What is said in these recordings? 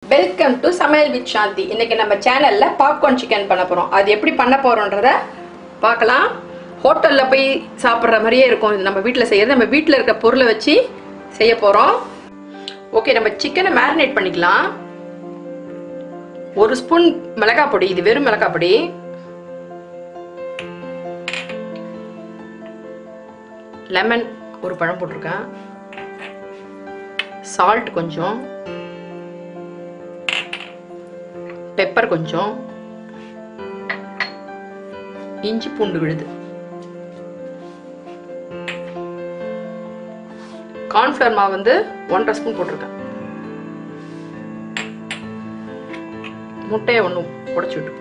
welcome to Samayal with Shanthi இன்னைக்கு நம்ம சேனல்ல பாப்கார்ன் சிக்கன் பண்ண போறோம் அது எப்படி பண்ண போறோன்றத பார்க்கலாம் ஹோட்டல்ல போய் சாப்பிட்ற மாதிரியே இருக்கும் இது நம்ம வீட்டில் செய்யறது நம்ம வீட்டில் இருக்க பொருளை வச்சு செய்ய போறோம் ஓகே நம்ம சிக்கனை மேரினேட் பண்ணிக்கலாம் ஒரு ஸ்பூன் மிளகாய் பொடி இது வெறும் மிளகாய் பொடி லெமன் ஒரு பழம் போட்டிருக்கேன் சால்ட் கொஞ்சம் பெப்பர் கொஞ்சம் இஞ்சி பூண்டு விழுது கார்ன்ஃப்ளவர் மாவு வந்து ஒன்றரை ஸ்பூன் போட்டிருக்கேன் முட்டையை ஒன்று உடச்சி விட்டு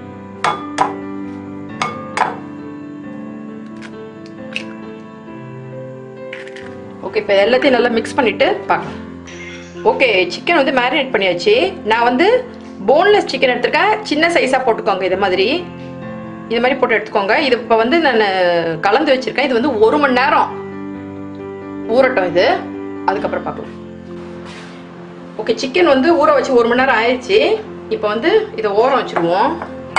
ஓகே இப்போ எல்லாத்தையும் நல்லா மிக்ஸ் பண்ணிட்டு பார்க்கலாம் ஓகே சிக்கன் வந்து மேரினேட் பண்ணியாச்சு நான் வந்து போன்லெஸ் சிக்கன் எடுத்திருக்கேன் சின்ன சைஸாக போட்டுக்கோங்க இது மாதிரி இது மாதிரி போட்டு எடுத்துக்கோங்க இது இப்போ வந்து நான் கலந்து வச்சிருக்கேன் இது வந்து ஒரு மணி நேரம் ஊறட்டும் இது அதுக்கப்புறம் பார்க்கலாம் ஓகே சிக்கன் வந்து ஊற வச்சு ஒரு மணி நேரம் ஆயிடுச்சு இப்போ வந்து இதை ஓரம் வச்சுருவோம்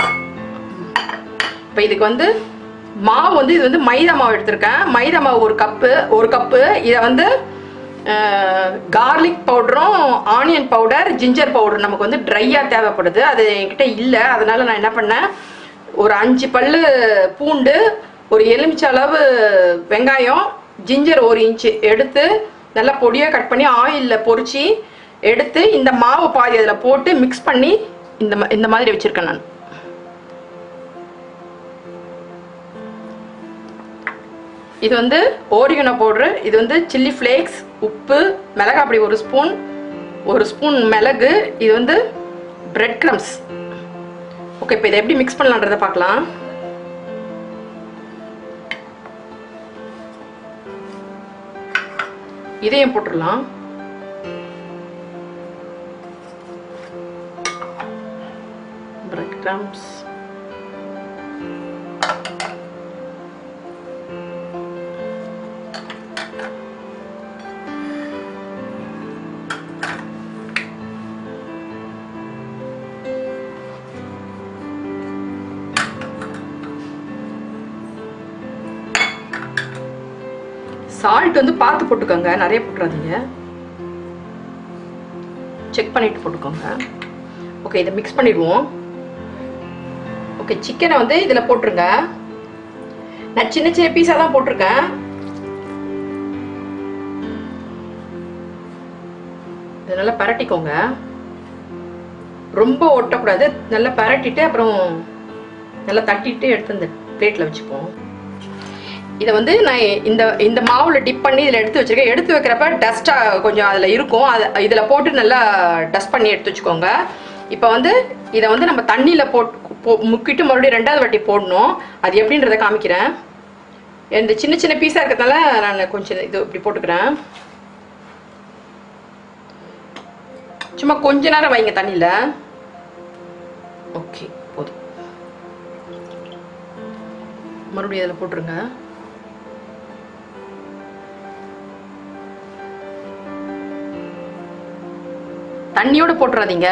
இப்போ இதுக்கு வந்து மாவு வந்து இது வந்து மைதா மாவு எடுத்திருக்கேன் மைதா மாவு ஒரு கப்பு ஒரு கப்பு இதை வந்து கார்லிக் பவுடரும் ஆனியன் பவுடர் ஜிஞ்சர் பவுடர் நமக்கு வந்து ட்ரையாக தேவைப்படுது அது என்கிட்ட இல்லை அதனால நான் என்ன பண்ணேன் ஒரு அஞ்சு பல்லு பூண்டு ஒரு எலுமிச்சை அளவு வெங்காயம் ஜிஞ்சர் ஒரு இன்ச்சு எடுத்து நல்லா பொடியாக கட் பண்ணி ஆயிலில் பொரிச்சு எடுத்து இந்த மாவு பாதி அதில் போட்டு மிக்ஸ் பண்ணி இந்த மா- இந்த மாதிரி வச்சுருக்கேன் நான் இது வந்து ஓரிகனோ பவுட்ரு இது வந்து சில்லி ஃப்ளேக்ஸ் உப்பு மிளகாய் அப்படி ஒரு ஸ்பூன் ஒரு ஸ்பூன் மிளகு இது வந்து பிரெட் க்ரம்ஸ் ஓகே இப்போ இதை எப்படி மிக்ஸ் பண்ணலான்றதை பார்க்கலாம் இதையும் போட்டுடலாம் பிரெட் க்ரம்ஸ் சால்ட் வந்து பார்த்து போட்டுக்கோங்க நிறைய போட்டுறாதீங்க செக் பண்ணிட்டு போட்டுக்கோங்க ஓகே இதை மிக்ஸ் பண்ணிடுவோம் ஓகே சிக்கனை வந்து இதில் போட்டுருங்க நான் சின்ன சின்ன பீஸாக தான் போட்டிருக்கேன் இதை நல்லா பரட்டிக்கோங்க ரொம்ப ஒட்டக்கூடாது நல்லா பரட்டிட்டு அப்புறம் நல்லா தட்டிட்டு எடுத்து இந்த பிளேட்டில் வச்சுப்போம் இதை வந்து நான் இந்த இந்த மாவில் டிப் பண்ணி இதில் எடுத்து வச்சிருக்கேன் எடுத்து வைக்கிறப்ப டஸ்ட்டாக கொஞ்சம் அதில் இருக்கும் அது இதில் போட்டு நல்லா டஸ்ட் பண்ணி எடுத்து வச்சுக்கோங்க இப்போ வந்து இதை வந்து நம்ம தண்ணியில் போட் போ முக்கிட்டு மறுபடியும் ரெண்டாவது வாட்டி போடணும் அது எப்படின்றத காமிக்கிறேன் இந்த சின்ன சின்ன பீஸாக இருக்கிறதுனால நான் கொஞ்சம் இது இப்படி போட்டுக்கிறேன் சும்மா கொஞ்ச நேரம் வைங்க தண்ணியில் ஓகே போதும் மறுபடியும் அதில் போட்டுருங்க தண்ணியோட போட்டுறாதீங்க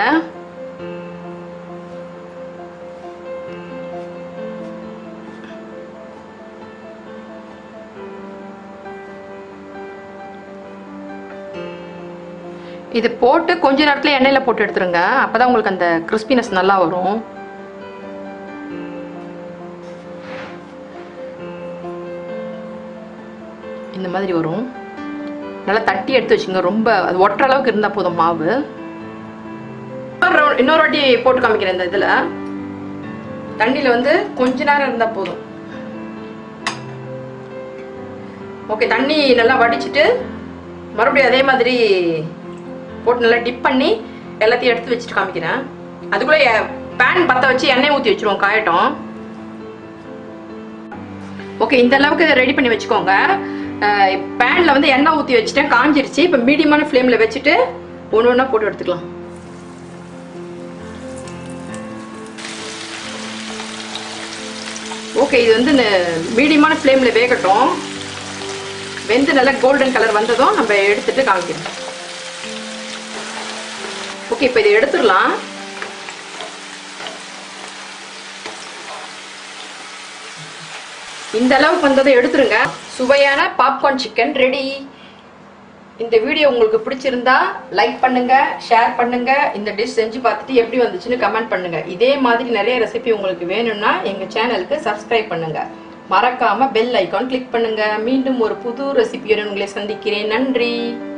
இது போட்டு கொஞ்ச நேரத்துல எண்ணெயில போட்டு எடுத்துருங்க அப்பதான் உங்களுக்கு அந்த கிறிஸ்பினஸ் நல்லா வரும் இந்த மாதிரி வரும் நல்லா தட்டி எடுத்து வச்சுங்க ரொம்ப அது ஒட்டுற அளவுக்கு இருந்தால் போதும் மாவு இன்னொரு round- இன்னொரு வாட்டி போட்டு காமிக்கிறேன் இந்த இதில் தண்ணியில் வந்து கொஞ்ச நேரம் இருந்தால் போதும் ஓகே தண்ணி நல்லா வடிச்சிட்டு மறுபடியும் அதே மாதிரி போட்டு நல்லா டிப் பண்ணி எல்லாத்தையும் எடுத்து வச்சுட்டு காமிக்கிறேன் அதுக்குள்ளே பேன் பற்ற வச்சு எண்ணெய் ஊற்றி வச்சிருவோம் காயட்டும் ஓகே இந்த அளவுக்கு இதை ரெடி பண்ணி வச்சுக்கோங்க பேனில் வந்து எண்ணெய் ஊற்றி வச்சுட்டேன் காஞ்சிருச்சு இப்போ மீடியமான ஃப்ளேமில் வச்சுட்டு ஒன்று ஒன்றா போட்டு எடுத்துக்கலாம் ஓகே இது வந்து இந்த மீடியமான ஃப்ளேமில் வேகட்டும் வெந்து நல்லா கோல்டன் கலர் வந்ததும் நம்ம எடுத்துட்டு காமிக்கிறோம் இப்போ ஓகே இப்போ இதை எடுத்துடலாம் இந்த அளவுக்கு வந்ததை எடுத்துருங்க சுவையான பாப்கார்ன் சிக்கன் ரெடி இந்த வீடியோ உங்களுக்கு பிடிச்சிருந்தா லைக் பண்ணுங்க ஷேர் பண்ணுங்க இந்த டிஷ் செஞ்சு பார்த்துட்டு எப்படி வந்துச்சுன்னு கமெண்ட் பண்ணுங்க இதே மாதிரி நிறைய ரெசிபி உங்களுக்கு வேணும்னா எங்க சேனலுக்கு சப்ஸ்கிரைப் பண்ணுங்க மறக்காம பெல் ஐகான் கிளிக் பண்ணுங்க மீண்டும் ஒரு புது ரெசிபியுடன் உங்களை சந்திக்கிறேன் நன்றி